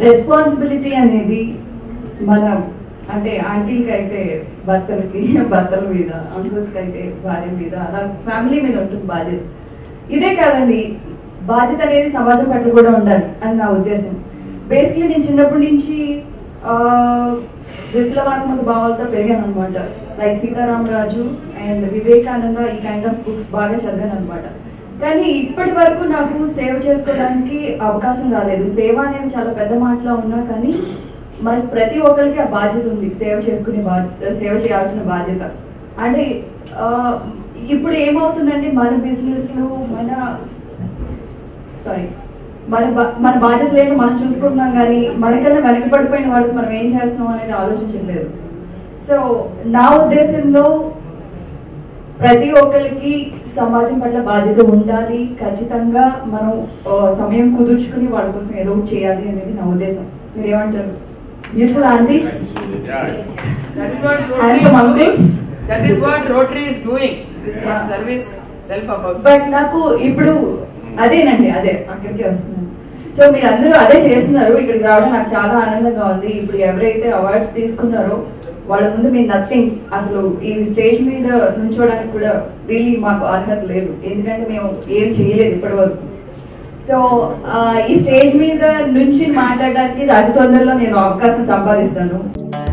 Responsibility అనేది మన అంటే ఆంటీకి అయితే భర్తలకి భర్తల మీద అంకుల్స్కి అయితే భార్య మీద అలా ఫ్యామిలీ మీద ఉంటుంది బాధ్యత ఇదే కాదండి బాధ్యత అనేది సమాజం పట్ల కూడా ఉండాలి అని నా ఉద్దేశం బేసిక్లీ నేను చిన్నప్పటి నుంచి ఆ, విప్లవాత్మక భావాలతో పెరిగాను అనమాట లైక్ సీతారామరాజు అండ్ వివేకానంద ఈ కైండ్ ఆఫ్ బుక్స్ బాగా చదివాను అనమాట కానీ ఇప్పటి వరకు నాకు సేవ చేసుకోవడానికి అవకాశం రాలేదు సేవ అనేది చాలా పెద్ద మాటలో ఉన్నా కానీ మరి ప్రతి ఒక్కరికి ఆ బాధ్యత ఉంది సేవ చేసుకునే బాధ్యత సేవ చేయాల్సిన బాధ్యత అంటే ఆ, ఇప్పుడు ఏమవుతుందంటే మన బిజినెస్లు మన సారీ మన బా- మన బాధ్యతలు ఏంటో మనం చూసుకుంటున్నాం కానీ మనకన్నా వెనకబడిపోయిన వాళ్ళకి మనం ఏం చేస్తున్నాం అనేది ఆలోచించట్లేదు సో నా ఉద్దేశంలో ప్రతి ఒక్కరికి సమాజం పట్ల బాధ్యత ఉండాలి ఖచ్చితంగా మనం ఆ, సమయం కుదుర్చుకుని వాళ్ళ కోసం ఏదో ఒకటి చేయాలి అనేది నా ఉద్దేశం మీరు ఏమంటారు beautiful aunties That is what Rotary Handsome is uncles. doing. That is what Rotary is doing. This is Yeah. not service, self about but నాకు ఇప్పుడు అదేనండి అదే అక్కడికే వస్తున్నాను సో మీరు అందరూ అదే చేస్తున్నారు ఇక్కడికి రావడం నాకు చాలా ఆనందంగా ఉంది ఇప్పుడు ఎవరైతే అవార్డ్స్ తీసుకున్నారో వాళ్ళ ముందు మీరు నథింగ్ అసలు ఈ స్టేజ్ మీద నుంచోడానికి కూడా రియలీ మాకు అర్హత లేదు ఎందుకంటే మేము ఏం చేయలేదు ఇప్పటి వరకు సో ఈ స్టేజ్ మీద నుంచి మాట్లాడడానికి అతి తొందరలో నేను అవకాశం సంపాదిస్తాను